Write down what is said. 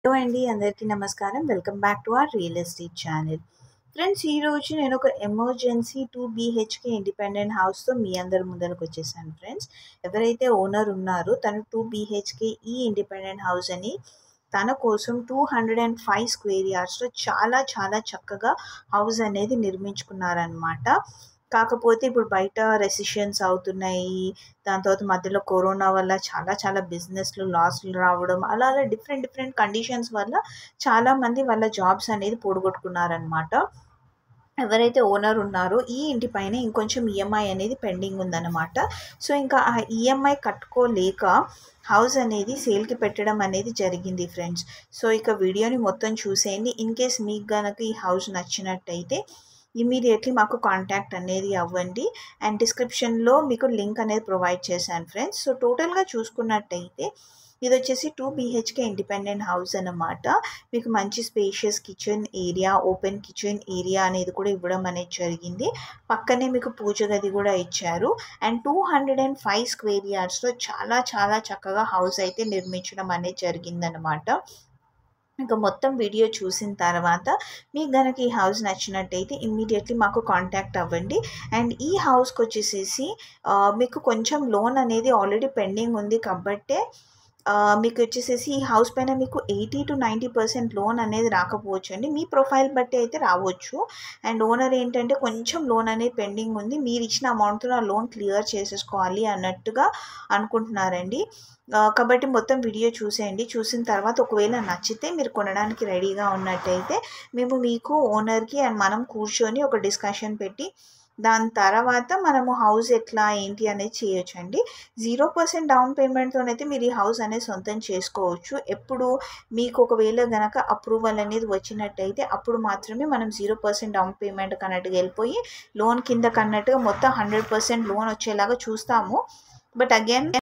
hello అండి అందరికీ నమస్కారం welcome back to our real estate channel friends ఈరోజు నేను ఒక ఎమర్జెన్సీ టూ బీహెచ్కే ఇండిపెండెంట్ హౌస్తో మీ అందరి ముందరకు వచ్చేసాను ఫ్రెండ్స్ ఎవరైతే ఓనర్ ఉన్నారో తను టూ బీహెచ్కే ఈ ఇండిపెండెంట్ హౌస్ అని తన కోసం two hundred and five square యార్డ్స్లో చాలా చాలా చక్కగా హౌస్ అనేది నిర్మించుకున్నారనమాట కాకపోతే ఇప్పుడు బయట రెసిషన్స్ అవుతున్నాయి దాని తర్వాత మధ్యలో కరోనా వల్ల చాలా చాలా బిజినెస్లు లాస్లు రావడం అలా అలా డిఫరెంట్ డిఫరెంట్ కండిషన్స్ వల్ల చాలామంది వాళ్ళ జాబ్స్ అనేది పోగొట్టుకున్నారనమాట ఎవరైతే ఓనర్ ఉన్నారో ఈ ఇంటి పైన ఇంకొంచెం ఈఎంఐ అనేది పెండింగ్ ఉందన్నమాట సో ఇంకా ఆ ఈఎంఐ కట్టుకోలేక హౌస్ అనేది సేల్కి పెట్టడం అనేది జరిగింది ఫ్రెండ్స్ సో ఇక వీడియోని మొత్తం చూసేయండి ఇన్ కేస్ మీకు గనక ఈ హౌస్ నచ్చినట్టయితే ఇమీడియట్లీ మాకు కాంటాక్ట్ అనేది అవ్వండి అండ్ డిస్క్రిప్షన్లో మీకు లింక్ అనేది ప్రొవైడ్ చేశాను ఫ్రెండ్స్ సో టోటల్గా చూసుకున్నట్టయితే ఇది వచ్చేసి టూ బీహెచ్కే ఇండిపెండెంట్ హౌస్ అన్నమాట మీకు మంచి spacious kitchen area open kitchen area అనేది కూడా ఇవ్వడం అనేది జరిగింది పక్కనే మీకు పూజ గది కూడా ఇచ్చారు and two hundred and five square యార్డ్స్లో చాలా చాలా చక్కగా హౌస్ అయితే నిర్మించడం అనేది జరిగిందనమాట ఇంకా మొత్తం వీడియో చూసిన తర్వాత మీకు కనుక ఈ హౌస్ నచ్చినట్టయితే ఇమ్మీడియట్లీ మాకు కాంటాక్ట్ అవ్వండి అండ్ ఈ హౌస్కి వచ్చేసేసి మీకు కొంచెం లోన్ అనేది ఆల్రెడీ పెండింగ్ ఉంది కాబట్టే మీకు వచ్చేసేసి ఈ హౌస్ పైన మీకు eighty to ninety percent loan అనేది రాకపోవచ్చు అండి మీ ప్రొఫైల్ బట్టి అయితే రావచ్చు అండ్ ఓనర్ ఏంటంటే కొంచెం లోన్ అనేది పెండింగ్ ఉంది మీరు ఇచ్చిన అమౌంట్తో ఆ లోన్ క్లియర్ చేసేసుకోవాలి అన్నట్టుగా అనుకుంటున్నారండి కాబట్టి మొత్తం వీడియో చూసేయండి చూసిన తర్వాత ఒకవేళ నచ్చితే మీరు కొనడానికి రెడీగా ఉన్నట్టయితే మేము మీకు ఓనర్కి అండ్ మనం కూర్చొని ఒక డిస్కషన్ పెట్టి దాని తర్వాత మనము హౌస్ ఎట్లా ఏంటి అనేది చేయొచ్చండి జీరో పర్సెంట్ డౌన్ పేమెంట్తోనైతే మీరు ఈ హౌస్ అనేది సొంతం చేసుకోవచ్చు ఎప్పుడు మీకు ఒకవేళ గనక అప్రూవల్ అనేది వచ్చినట్టయితే అప్పుడు మాత్రమే మనం జీరో పర్సెంట్ డౌన్ పేమెంట్ కన్నట్టుగా వెళ్ళిపోయి లోన్ కింద కన్నట్టుగా మొత్తం హండ్రెడ్ పర్సెంట్ లోన్ వచ్చేలాగా చూస్తాము బట్ అగైన్